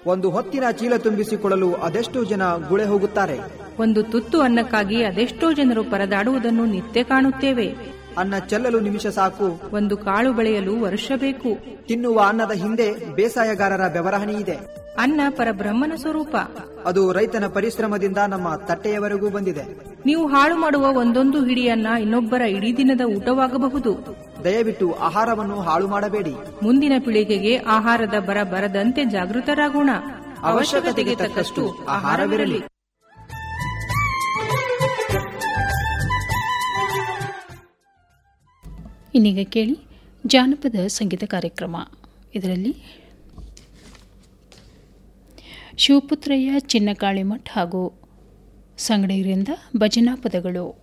ಒಂದು ಹೊತ್ತಿನ ಚೀಲ ತುಂಬಿಸಿಕೊಳ್ಳಲು ಅದೆಷ್ಟೋ ಜನ ಗುಳೆ ಹೋಗುತ್ತಾರೆ ಒಂದು ತುತ್ತು ಅನ್ನಕ್ಕಾಗಿ ಅದೆಷ್ಟೋ ಜನರು ಪರದಾಡುವುದನ್ನು ನಿತ್ಯ ಕಾಣುತ್ತೇವೆ ಅನ್ನ ಚೆಲ್ಲಲು ನಿಮಿಷ ಸಾಕು ಒಂದು ಕಾಳು ಬೆಳೆಯಲು ವರ್ಷ ಬೇಕು ತಿನ್ನುವ ಅನ್ನದ ಹಿಂದೆ ಬೇಸಾಯಗಾರರ ಬೆವರಹಣಿ ಇದೆ ಅನ್ನ ಪರಬ್ರಹ್ಮನ ಸ್ವರೂಪ ಅದು ರೈತನ ಪರಿಶ್ರಮದಿಂದ ನಮ್ಮ ತಟ್ಟೆಯವರೆಗೂ ಬಂದಿದೆ ನೀವು ಹಾಳು ಮಾಡುವ ಒಂದೊಂದು ಹಿಡಿಯನ್ನ ಇನ್ನೊಬ್ಬರ ಇಡೀ ದಿನದ ಊಟವಾಗಬಹುದು ದಯವಿಟ್ಟು ಆಹಾರವನ್ನು ಹಾಳು ಮಾಡಬೇಡಿ ಮುಂದಿನ ಪೀಳಿಗೆಗೆ ಆಹಾರದ ಬರ ಬರದಂತೆ ಜಾಗೃತರಾಗೋಣ ಅವಶ್ಯಕತೆಗೆ ತಕ್ಕಷ್ಟು ಆಹಾರವಿರಲಿ ಇನ್ನೀಗ ಕೇಳಿ ಜಾನಪದ ಸಂಗೀತ ಕಾರ್ಯಕ್ರಮ ಇದರಲ್ಲಿ ಶಿವಪುತ್ರಯ್ಯ ಚಿನ್ನಕಾಳಿಮಠ್ ಹಾಗೂ ಸಂಗಡಿಗರಿಂದ ಭಜನಾ ಪದಗಳು